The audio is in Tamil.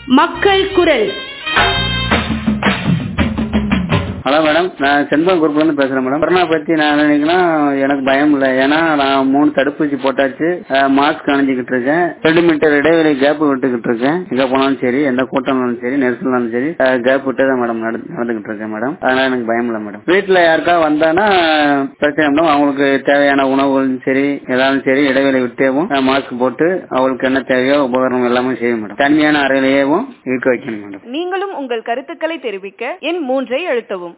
மக்கள் குரல் ஹலோ மேடம் நான் செண்பகம் குரூப்ல இருந்து பேசுறேன் மேடம் கொரோனா பத்தி நான் நினைக்கிறேன்னா எனக்கு பயம் இல்லை ஏன்னா நான் மூணு தடுப்பூசி போட்டாச்சு மாஸ்க் அணிஞ்சுக்கிட்டு இருக்கேன் ரெண்டு மீட்டர் இடைவெளி கேப் விட்டுக்கிட்டு இருக்கேன் எங்க போனாலும் சரி எந்த கூட்டம்னாலும் சரி நெரிசல்னாலும் சரி கேப் விட்டு தான் மேடம் நடந்துகிட்டு இருக்கேன் மேடம் அதனால எனக்கு பயம் இல்லை மேடம் வீட்டுல யாருக்கா வந்தானா பிரச்சனை மேடம் அவங்களுக்கு தேவையான உணவுகளும் சரி ஏதாவது சரி இடைவெளி விட்டேவும் மாஸ்க் போட்டு அவங்களுக்கு என்ன தேவையோ உபகரணம் எல்லாமே செய்யும் மேடம் தனியான அறையிலேயேவும் இருக்க வைக்கணும் மேடம் நீங்களும் உங்கள் கருத்துக்களை தெரிவிக்க எண் மூன்றை அழுத்தவும்